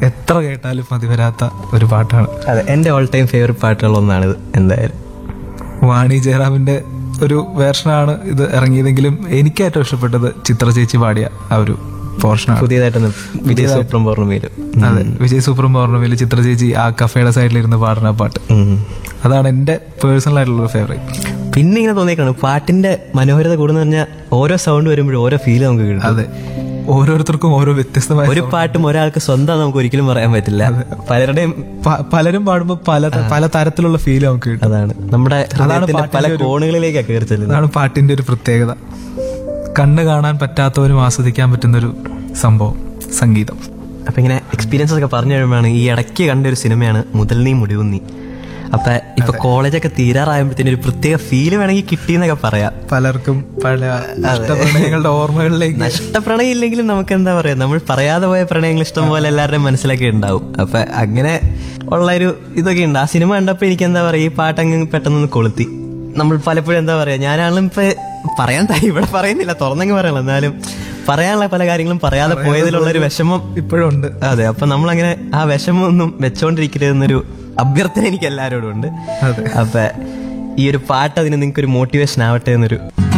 എത്ര കേട്ടാലും മതി വരാത്ത ഒരു പാട്ടാണ് അതെ എൻ്റെ ഓൾ ടൈം ഫേവറേറ്റ് പാട്ടുകളൊന്നാണിത് എന്തായാലും വാണി ജയറാമിന്റെ ഒരു വേർഷനാണ് ഇത് ഇറങ്ങിയതെങ്കിലും എനിക്ക് ഏറ്റവും ഇഷ്ടപ്പെട്ടത് ചിത്ര ചേച്ചി പാടിയ ആ ഒരു പോർഷനാണ് പുതിയതായിട്ടൊന്ന് വിജയ് സൂപ്രം പൗർണമിയിലും അതെ വിജയ് സൂപ്പറും പൗർണമിയിൽ ചിത്ര ചേച്ചി ആ കഫേയുടെ സൈഡിലിരുന്ന് പാടുന്ന ആ പാട്ട് അതാണ് എന്റെ പേഴ്സണൽ ആയിട്ടുള്ള ഫേവറേറ്റ് പിന്നെ ഇങ്ങനെ തോന്നിയേക്കാണ് പാട്ടിന്റെ മനോഹരത കൂടുന്ന പറഞ്ഞാൽ ഓരോ സൗണ്ട് വരുമ്പോഴും ഓരോ ഫീൽ നമുക്ക് കിട്ടും അതെ ഓരോരുത്തർക്കും ഓരോ വ്യത്യസ്തമായ ഒരു പാട്ടും ഒരാൾക്ക് സ്വന്തം നമുക്ക് ഒരിക്കലും പറയാൻ പറ്റില്ല പലരുടെയും പ- പലരും പാടുമ്പോൾ പല പല തരത്തിലുള്ള ഫീൽ നമുക്ക് കിട്ടും അതാണ് നമ്മുടെ ഹൃദയത്തിന്റെ പല കോണുകളിലേക്കാണ് കയറി ചെല്ലുന്നത് അതാണ് പാട്ടിന്റെ ഒരു പ്രത്യേകത കണ്ണ് കാണാൻ പറ്റാത്തവരും ആസ്വദിക്കാൻ പറ്റുന്ന ഒരു സംഭവം സംഗീതം അപ്പൊ ഇങ്ങനെ എക്സ്പീരിയൻസസ് ഒക്കെ പറഞ്ഞു കഴിയുമ്പോഴാണ് ഈ ഇടയ്ക്ക് കണ്ട ഒരു സിനിമയാണ് മുതൽ നീ മുടിവും നീ അപ്പൊ ഇപ്പൊ കോളേജൊക്കെ തീരാറായപ്പോഴത്തേന് ഒരു പ്രത്യേക ഫീല് വേണമെങ്കിൽ കിട്ടിയെന്നൊക്കെ പറയാം പലർക്കും പല ഇഷ്ടപ്രണയങ്ങളുടെ ഓർമ്മകളിലേക്ക് നഷ്ടപ്രണയം ഇല്ലെങ്കിലും നമുക്ക് എന്താ പറയാ നമ്മൾ പറയാതെ പോയ പ്രണയങ്ങൾ ഇഷ്ടം പോലെ എല്ലാവരുടെയും മനസ്സിലൊക്കെ ഉണ്ടാവും അപ്പൊ അങ്ങനെ ഉള്ള ഒരു ഇതൊക്കെ ഉണ്ട് ആ സിനിമ കണ്ടപ്പോ എനിക്ക് എന്താ പറയാ ഈ പാട്ട് അങ്ങ് പെട്ടെന്ന് കൊളുത്തി നമ്മൾ പലപ്പോഴും എന്താ പറയാ ഞാനാണെങ്കിലും ഇപ്പൊ പറയാൻ ത- ഇവിടെ പറയുന്നില്ല തുറന്നങ്ങ് പറയണം എന്നാലും പറയാനുള്ള പല കാര്യങ്ങളും പറയാതെ പോയതിലുള്ള ഒരു വിഷമം ഇപ്പോഴും ഉണ്ട് അതെ അപ്പൊ നമ്മളങ്ങനെ ആ വിഷമം ഒന്നും വെച്ചോണ്ടിരിക്കരുതെന്നൊരു അഭ്യർത്ഥന എനിക്ക് എല്ലാവരോടും ഉണ്ട് അതെ. അപ്പൊ ഈ ഒരു പാട്ട് അതിന് നിങ്ങൾക്ക് ഒരു മോട്ടിവേഷൻ ആവട്ടെ എന്നൊരു